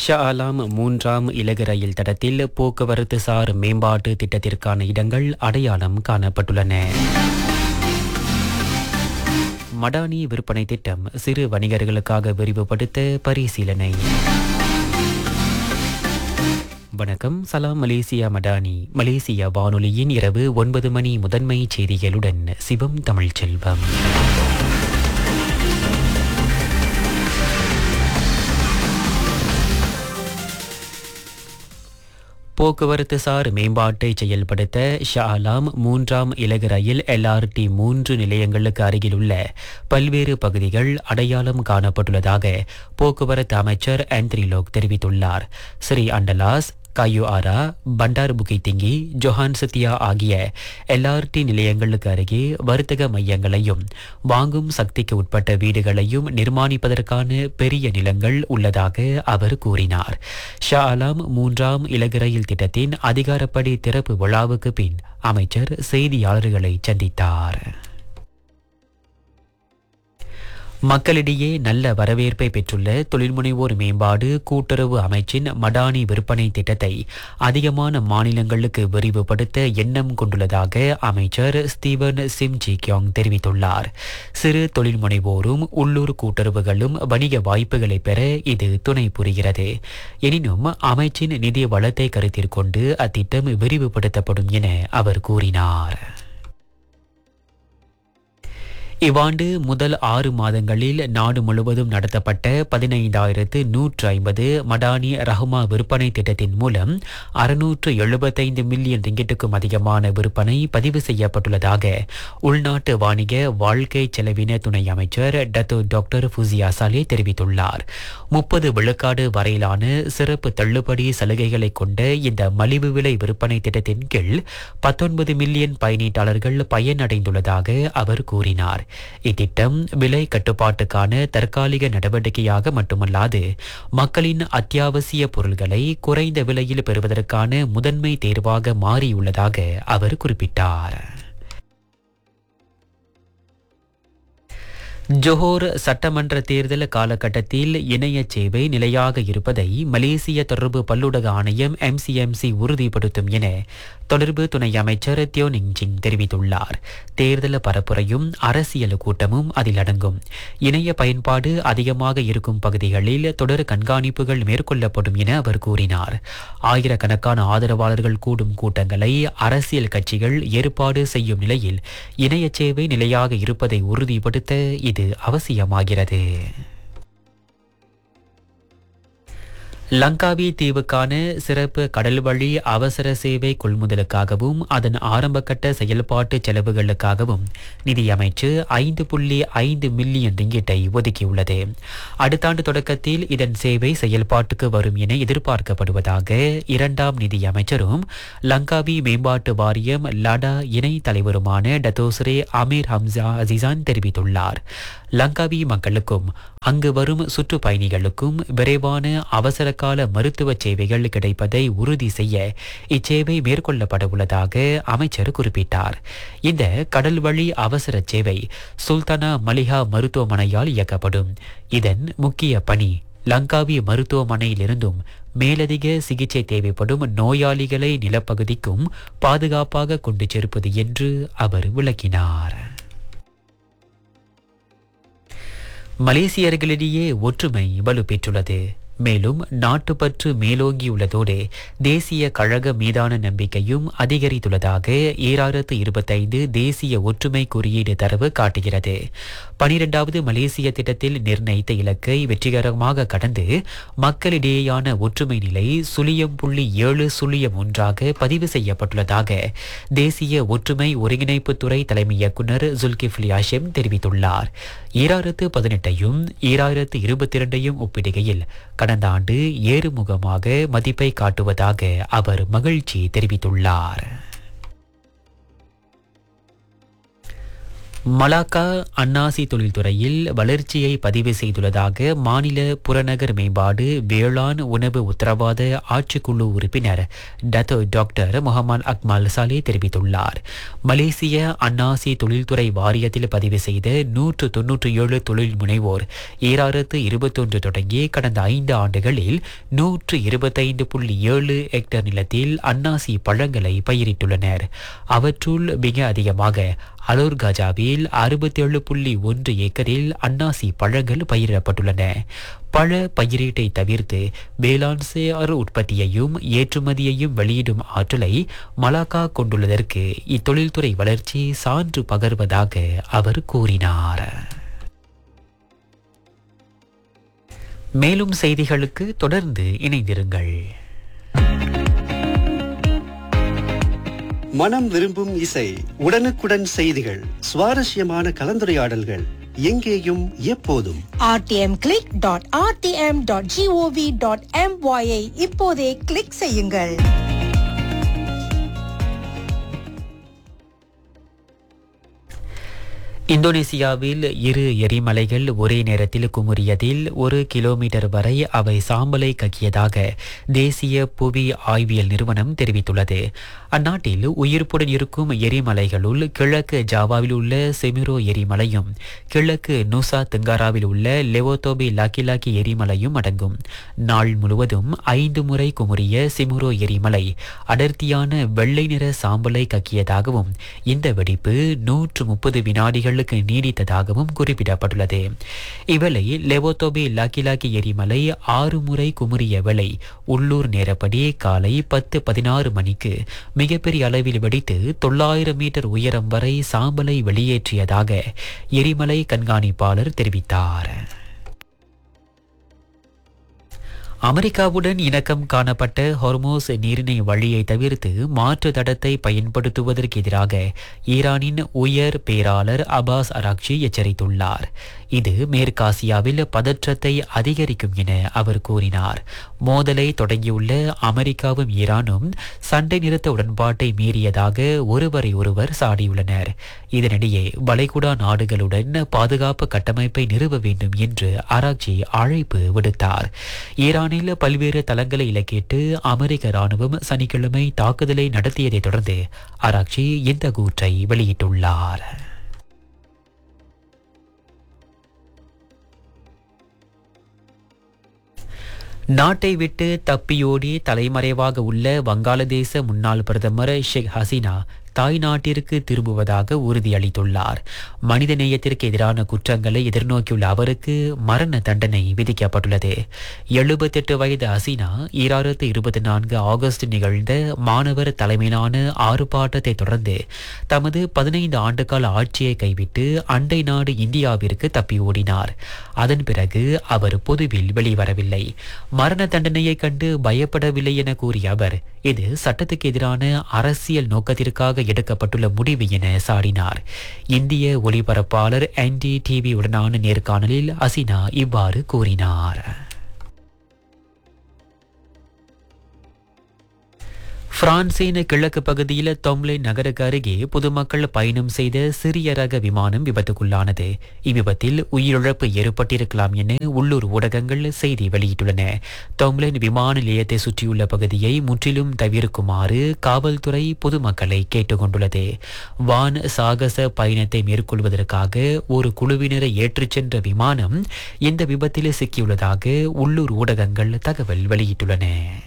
ஷா ஆலாம் மூன்றாம் இலகு ரயில் தடத்தில் போக்குவரத்து சார் மேம்பாட்டு திட்டத்திற்கான இடங்கள் அடையாளம் காணப்பட்டுள்ளன மடானி விற்பனை திட்டம் சிறு வணிகர்களுக்காக விரிவுபடுத்த பரிசீலனை வணக்கம் சலாம் மலேசியா மடானி மலேசியா வானொலியின் இரவு ஒன்பது மணி முதன்மை செய்திகளுடன் சிவம் தமிழ்ச்செல்வம் போக்குவரத்து சார் மேம்பாட்டை செயல்படுத்த ஷாலாம் மூன்றாம் இலகு ரயில் எல்ஆர்டி மூன்று நிலையங்களுக்கு அருகிலுள்ள பல்வேறு பகுதிகள் அடையாளம் காணப்பட்டுள்ளதாக போக்குவரத்து அமைச்சர் ஆந்தனி லோக் தெரிவித்துள்ளார் Sri Andalas Kayu Ara Bandar Bukit Tinggi Johan Setia ஆகிய எல்ஆர்டி நிலையங்களுக்கு அருகே வர்த்தக மையங்களையும் வாங்கும் சக்திக்கு உட்பட்ட வீடுகளையும் நிர்மாணிப்பதற்கான பெரிய நிலங்கள் உள்ளதாக அவர் கூறினார் ஷா அலாம் மூன்றாம் இலகு ரயில் திட்டத்தின் அதிகாரப்படி திறப்பு விழாவுக்கு பின் அமைச்சர் செய்தியாளர்களை சந்தித்தார் மக்களிடையே நல்ல வரவேற்பை பெற்றுள்ள தொழில்முனைவோர் மேம்பாடு கூட்டுறவு அமைச்சின் மடானி விற்பனை திட்டத்தை அதிகமான மாநிலங்களுக்கு விரிவுபடுத்த எண்ணம் கொண்டுள்ளதாக அமைச்சர் ஸ்டீவன் சிம் ஜி கியோங் தெரிவித்துள்ளார் சிறு தொழில்முனைவோரும் உள்ளூர் கூட்டுறவுகளும் வணிக வாய்ப்புகளை பெற இது துணை புரிகிறது எனினும் அமைச்சின் நிதி வளத்தை கருத்தில் கொண்டு அத்திட்டம் விரிவுபடுத்தப்படும் என அவர் கூறினார் இவ்வாண்டு முதல் ஆறு மாதங்களில் நாடு முழுவதும் நடத்தப்பட்ட பதினைந்தாயிரத்து நூற்று ஐம்பது மடானி ரஹ்மா விற்பனை திட்டத்தின் மூலம் அறுநூற்று எழுபத்தைந்து மில்லியன் ரிங்கிட்டுக்கும் அதிகமான விற்பனை பதிவு செய்யப்பட்டுள்ளதாக உள்நாட்டு வாணிக வாழ்க்கை செலவின துணை அமைச்சர் டத்தோ டாக்டர் ஃபுசியா சாலே தெரிவித்துள்ளார் முப்பது விழுக்காடு வரையிலான சிறப்பு தள்ளுபடி சலுகைகளை கொண்ட இந்த மலிவு விலை விற்பனை திட்டத்தின் கீழ் பத்தொன்பது மில்லியன் பயனீட்டாளர்கள் பயனடைந்துள்ளதாக அவர் கூறினார் இத்திட்டம் விலை கட்டுப்பாட்டுக்கான தற்காலிக நடவடிக்கையாக மட்டுமல்லாது மக்களின் அத்தியாவசிய பொருள்களை குறைந்த விலையில் பெறுவதற்கான முதன்மை தேர்வாக மாறியுள்ளதாக அவர் குறிப்பிட்டார் ஜோஹோர் சட்டமன்ற தேர்தல் காலகட்டத்தில் இணைய சேவை நிலையாக இருப்பதை மலேசிய தொடர்பு பல்லுடக ஆணையம் எம்சிஎம்சி உறுதிப்படுத்தும் என தொடர்பு துணை அமைச்சர் தியோ நிங்ஜிங் தெரிவித்துள்ளார் தேர்தல் பரப்புரையும் அரசியல் கூட்டமும் அதில் அடங்கும் இணைய பயன்பாடு அதிகமாக இருக்கும் பகுதிகளில் தொடர் கண்காணிப்புகள் மேற்கொள்ளப்படும் என அவர் கூறினார் ஆயிரக்கணக்கான ஆதரவாளர்கள் கூடும் கூட்டங்களை அரசியல் கட்சிகள் ஏற்பாடு செய்யும் நிலையில் இணைய சேவை நிலையாக இருப்பதை உறுதிப்படுத்த இது அவசியமாகிறது லங்காவி தீவுக்கான சிறப்பு கடல்வழி அவசர சேவை கொள்முதலுக்காகவும் அதன் ஆரம்பகட்ட செயல்பாட்டு செலவுகளுக்காகவும் நிதியமைச்சு ஐந்து புள்ளி ஐந்து மில்லியன் ரிங்கிட்டை ஒதுக்கியுள்ளது அடுத்த ஆண்டு தொடக்கத்தில் இதன் சேவை செயல்பாட்டுக்கு வரும் என எதிர்பார்க்கப்படுவதாக இரண்டாம் நிதியமைச்சரும் லங்காவி மேம்பாட்டு வாரியம் லடா இணை தலைவருமான டத்தோஸ்ரே அமீர் ஹம்சா அசிசான் தெரிவித்துள்ளார் லங்காவி மக்களுக்கும் அங்கு வரும் சுற்றுப்பயணிகளுக்கும் விரைவான அவசர கால மருத்துவ சேவைகள் கிடைப்பதை உறுதி செய்ய இச்சேவை மேற்கொள்ளப்பட உள்ளதாக அமைச்சர் குறிப்பிட்டார் இந்த கடல் வழி அவசர சேவை சுல்தானா மலிஹா மருத்துவமனையால் இயக்கப்படும் இதன் முக்கிய பணி லங்காவி மருத்துவமனையிலிருந்தும் மேலதிக சிகிச்சை தேவைப்படும் நோயாளிகளை நிலப்பகுதிக்கும் பாதுகாப்பாக கொண்டு சேர்ப்பது என்று அவர் விளக்கினார் மலேசியர்களிடையே ஒற்றுமை வலுப்பெற்றுள்ளது மேலும் நாட்டுப்பற்று மேலோங்கியுள்ளதோடு தேசிய கழக மீதான நம்பிக்கையும் அதிகரித்துள்ளதாக ஈராயிரத்து இருபத்தைந்து தேசிய ஒற்றுமை குறியீடு தரவு காட்டுகிறது பனிரெண்டாவது மலேசிய திட்டத்தில் நிர்ணயித்த இலக்கை வெற்றிகரமாக கடந்து மக்களிடையேயான ஒற்றுமை நிலை சுழியம் புள்ளி ஏழு சுழியம் ஒன்றாக பதிவு செய்யப்பட்டுள்ளதாக தேசிய ஒற்றுமை ஒருங்கிணைப்புத்துறை தலைமை இயக்குநர் ஜுல்கிஃப்லி ஹாஷிம் தெரிவித்துள்ளார் ஈராயிரத்து பதினெட்டையும் ஈராயிரத்து இருபத்தி இரண்டையும் ஒப்பிடுகையில் கடந்த ஆண்டு ஏறுமுகமாக மதிப்பை காட்டுவதாக அவர் மகிழ்ச்சி தெரிவித்துள்ளார் மலாக்கா அன்னாசி தொழில்துறையில் வளர்ச்சியை பதிவு செய்துள்ளதாக மாநில புறநகர் மேம்பாடு வேளாண் உணவு உத்தரவாத ஆட்சிக்குழு உறுப்பினர் Dato doctor Mohamed Akmal Saleh தெரிவித்துள்ளார் மலேசிய அன்னாசி தொழில்துறை வாரியத்தில் பதிவு செய்த நூற்று தொன்னூற்றி ஏழு தொழில் முனைவோர் ஈராயிரத்து இருபத்தொன்று தொடங்கி கடந்த ஐந்து ஆண்டுகளில் நூற்று இருபத்தைந்து புள்ளி ஏழு ஹெக்டேர் நிலத்தில் அன்னாசி பழங்களை பயிரிட்டுள்ளனர் அவற்றுள் மிக அதிகமாக அலோர் கஜாவில் அறுபத்தேழு புள்ளி ஒன்று ஏக்கரில் அன்னாசி பழங்கள் பயிரிடப்பட்டுள்ளன பழ பயிரீட்டை தவிர்த்து வேளாண் சேர் உற்பத்தியையும் ஏற்றுமதியையும் வெளியிடும் ஆற்றலை மலாக்கா கொண்டுள்ளதற்கு இத்தொழில்துறை வளர்ச்சி சான்று பகர்வதாக அவர் கூறினார் மேலும் செய்திகளுக்கு தொடர்ந்து இணைந்திருங்கள் மனம் விரும்பும் இசை உடனுக்குடன் செய்திகள் சுவாரஸ்யமான கலந்துரையாடல்கள் எங்கேயும் எப்போதும் rtmclick.rtm.gov.my ஐ இப்போதே கிளிக் செய்யுங்கள் இந்தோனேசியாவில் இரு எரிமலைகள் ஒரே நேரத்தில் குமுறியதில் ஒரு கிலோமீட்டர் வரை அவை சாம்பலை கக்கியதாக தேசிய புவி ஆய்வியல் நிறுவனம் தெரிவித்துள்ளது அந்நாட்டில் உயிர்ப்புடன் இருக்கும் எரிமலைகளுள் கிழக்கு ஜாவாவில் உள்ள செமிரோ எரிமலையும் கிழக்கு நூசா தெங்காராவில் உள்ள லெவோதோபி லாக்கி லாக்கி எரிமலையும் அடங்கும் நாள் முழுவதும் ஐந்து முறை குமுறிய சிமுரோ எரிமலை அடர்த்தியான வெள்ளை நிற சாம்பலை கக்கியதாகவும் இந்த வெடிப்பு நூற்று முப்பது வினாடிகளுக்கு நீடித்ததாகவும் குறிப்பிடப்பட்டுள்ளது இவளை லெவோதோபி லாக்கி லாக்கி எரிமலை ஆறு முறை குமுறிய வேளை உள்ளூர் நேரப்படி காலை பத்து பதினாறு மணிக்கு மிகப்பெரிய அளவில் வெடித்து தொள்ளாயிரம் மீட்டர் உயரம் வரை சாம்பலை வெளியேற்றியதாக எரிமலை கண்காணிப்பாளர் தெரிவித்தார் அமெரிக்காவுடன் இணக்கம் காணப்பட்ட ஹொர்மோஸ் நீரிணை வழியை தவிர்த்து மாற்று தடத்தை பயன்படுத்துவதற்கு எதிராக ஈரானின் உயர் பேராளர் அபாஸ் அராக்சி எச்சரித்துள்ளார் இது மேற்காசியாவில் பதற்றத்தை அதிகரிக்கும் என அவர் கூறினார் மோதலை தொடங்கியுள்ள அமெரிக்காவும் ஈரானும் சண்டை நிறுத்த உடன்பாட்டை மீறியதாக ஒருவரை ஒருவர் சாடியுள்ளனர் இதனிடையே வளைகுடா நாடுகளுடன் பாதுகாப்பு கட்டமைப்பை நிறுவ வேண்டும் என்று ஆராய்ச்சி அழைப்பு விடுத்தார் ஈரானில் பல்வேறு தளங்களை இலக்கிட்டு அமெரிக்க ராணுவம் சனிக்கிழமை தாக்குதலை நடத்தியதைத் தொடர்ந்து ஆராய்ச்சி இந்த கூற்றை வெளியிட்டுள்ளார் நாட்டை விட்டு தப்பியோடி தலைமறைவாக உள்ள வங்காளதேச முன்னாள் பிரதமர் ஷேக் ஹசீனா தாய் நாட்டிற்கு திரும்புவதாக உறுதியளித்துள்ளார் மனிதநேயத்திற்கு எதிரான குற்றங்களை எதிர்நோக்கியுள்ள அவருக்கு மரண தண்டனை விதிக்கப்பட்டுள்ளது எழுபத்தெட்டு வயது ஹசீனா ஈராயிரத்து இருபத்தி நான்கு ஆகஸ்ட் நிகழ்ந்த மாணவர் தலைமையிலான ஆர்ப்பாட்டத்தை தொடர்ந்து தமது பதினைந்து ஆண்டுகால ஆட்சியை கைவிட்டு அண்டை நாடு இந்தியாவிற்கு தப்பி ஓடினார் அதன் பிறகு அவர் பொதுவில் வெளிவரவில்லை மரண தண்டனையை கண்டு பயப்படவில்லை என கூறிய அவர் இது சட்டத்துக்கு எதிரான அரசியல் நோக்கத்திற்காக எடுக்கப்பட்டுள்ள முடிவு என சாடினார் இந்திய ஒளிபரப்பாளர் என்டி டிவி உடனான நேர்காணலில் அசினா இவ்வாறு கூறினார் பிரான்சின் கிழக்கு பகுதியில் தொம்லே நகருக்கு அருகே பொதுமக்கள் பயணம் செய்த சிறிய ரக விமானம் விபத்துக்குள்ளானது இவ்விபத்தில் உயிரிழப்பு ஏற்பட்டிருக்கலாம் என உள்ளூர் ஊடகங்கள் செய்தி வெளியிட்டுள்ளன தொம்லேன் விமான நிலையத்தை சுற்றியுள்ள பகுதியை முற்றிலும் தவிர்க்குமாறு காவல்துறை பொதுமக்களை கேட்டுக்கொண்டுள்ளது வான் சாகச பயணத்தை மேற்கொள்வதற்காக ஒரு குழுவினரை ஏற்றிச் சென்ற விமானம் இந்த விபத்தில் சிக்கியுள்ளதாக உள்ளூர் ஊடகங்கள் தகவல் வெளியிட்டுள்ளன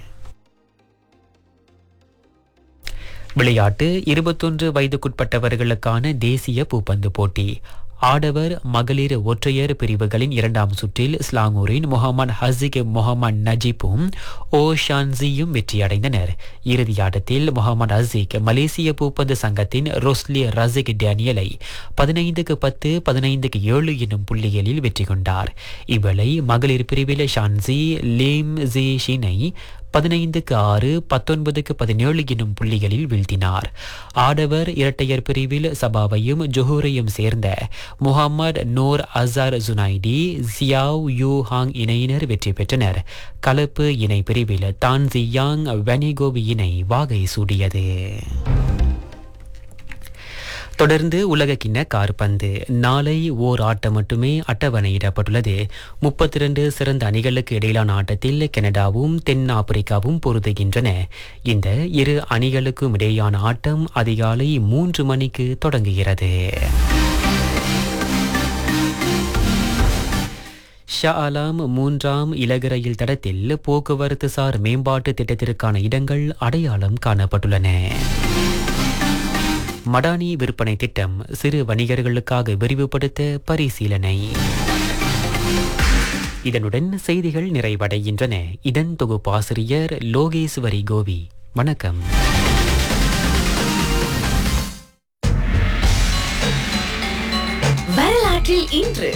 விளையாட்டு இருபத்தொன்று வயதுக்குட்பட்டவர்களுக்கான தேசிய பூப்பந்து போட்டி ஆடவர் மகளிர் ஒற்றையர் பிரிவுகளின் இரண்டாம் சுற்றில் ஸ்லாங்கூரின் முகமது ஹசிக் முகமது நஜீப்பும் ஓ ஷான்சியும் வெற்றியடைந்தனர் இறுதி ஆட்டத்தில் முகமது ஹசிக் மலேசிய பூப்பந்து சங்கத்தின் ரொஸ்லி ரசிக் டேனியலை பதினைந்துக்கு பத்து பதினைந்துக்கு ஏழு என்னும் புள்ளிகளில் வெற்றி கொண்டார் இவளை மகளிர் பிரிவில் ஷான்சி லேம் ஜி ஷினை பதினைந்துக்கு ஆறு பத்தொன்பதுக்கு பதினேழு என்னும் புள்ளிகளில் வீழ்த்தினார் ஆடவர் இரட்டையர் பிரிவில் சபாவையும் ஜொஹூரையும் சேர்ந்த Mohamad Nur Azhar Junaidi Jiaw Yu Hong இணையினர் வெற்றி பெற்றனர் கலப்பு இணை பிரிவில் தான் ஜியாங் வெனிகோவி இணை வாகை சூடியது தொடர்ந்து உலகக்கிண்ண கார்பந்து நாளை ஓர் ஆட்டம் மட்டுமே அட்டவணையிடப்பட்டுள்ளது முப்பத்தி ரெண்டு சிறந்த அணிகளுக்கு இடையிலான ஆட்டத்தில் கனடாவும் தென் ஆப்பிரிக்காவும் பொருதுகின்றன இந்த இரு அணிகளுக்கும் இடையேயான ஆட்டம் அதிகாலை மூன்று மணிக்கு தொடங்குகிறது ஷா ஆலம் மூன்றாம் இலகு ரயில் தடத்தில் போக்குவரத்து சார் மேம்பாட்டு திட்டத்திற்கான இடங்கள் அடையாளம் காணப்பட்டுள்ளன மடானி விற்பனை திட்டம் சிறு வணிகர்களுக்காக விரிவுபடுத்த பரிசீலனை இதனுடன் செய்திகள் நிறைவடைகின்றன இதன் தொகுப்பாசிரியர் லோகேஸ்வரி கோவி வணக்கம் வரலாற்றில் இன்று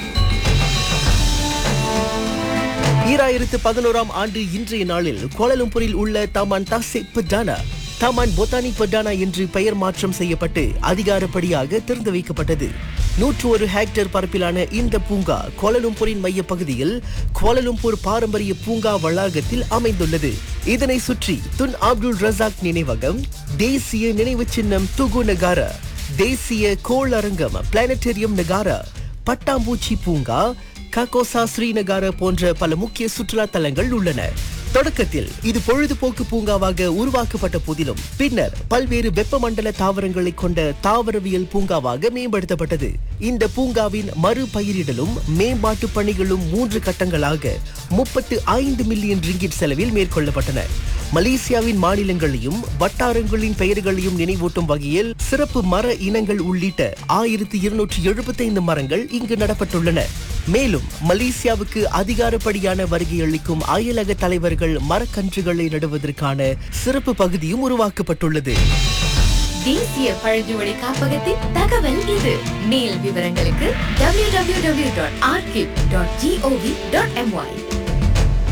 ஈராயிரத்து பதினோராம் ஆண்டு இன்றைய நாளில் கோலலம்பூரில் உள்ள தமான் தாசே பட்டானா தமான் பொத்தானி பட்டானா என்று பெயர் மாற்றம் செய்யப்பட்டு அதிகாரப்படியாக திறந்து வைக்கப்பட்டது நூற்று ஒரு ஹெக்டேர் பரப்பிலான இந்த பூங்கா கோலலும்பூரின் மைய பகுதியில் கோலலும்பூர் பாரம்பரிய பூங்கா வளாகத்தில் அமைந்துள்ளது இதனை சுற்றி துன் அப்துல் ரசாக் நினைவகம் தேசிய நினைவு சின்னம் துகு நகாரா தேசிய கோளரங்கம் பிளானட்டேரியம் நகாரா பட்டாம்பூச்சி பூங்கா ககோசா ஸ்ரீநகார போன்ற பல முக்கிய சுற்றுலா தலங்கள் உள்ளன தொடக்கத்தில் இது பொழுதுபோக்கு பூங்காவாக உருவாக்கப்பட்ட போதிலும் பின்னர் பல்வேறு வெப்பமண்டல தாவரங்களை கொண்ட தாவரவியல் பூங்காவாக மேம்படுத்தப்பட்டது இந்த பூங்காவின் மறுபயிரிடலும் மேம்பாட்டு பணிகளும் மூன்று கட்டங்களாக முப்பத்து ஐந்து மில்லியன் ரிங்கிட் செலவில் மேற்கொள்ளப்பட்டன மலேசியாவின் மாநிலங்களையும் வட்டாரங்களின் பெயர்களையும் நினைவூட்டும் வகையில் சிறப்பு மர இனங்கள் உள்ளிட்ட ஆயிரத்தி இருநூற்றி எழுபத்தைந்து மரங்கள் இங்கு நடப்பட்டுள்ளன மேலும் மலேசியாவுக்கு அதிகாரப்படியான வருகை அளிக்கும் அயலக தலைவர்கள் மரக்கன்றுகளை நடுவதற்கான சிறப்பு பகுதியும் உருவாக்கப்பட்டுள்ளது தேசிய பழங்குடி காப்பகத்தின் தகவல் இது மேல் விவரங்களுக்கு www.archive.gov.my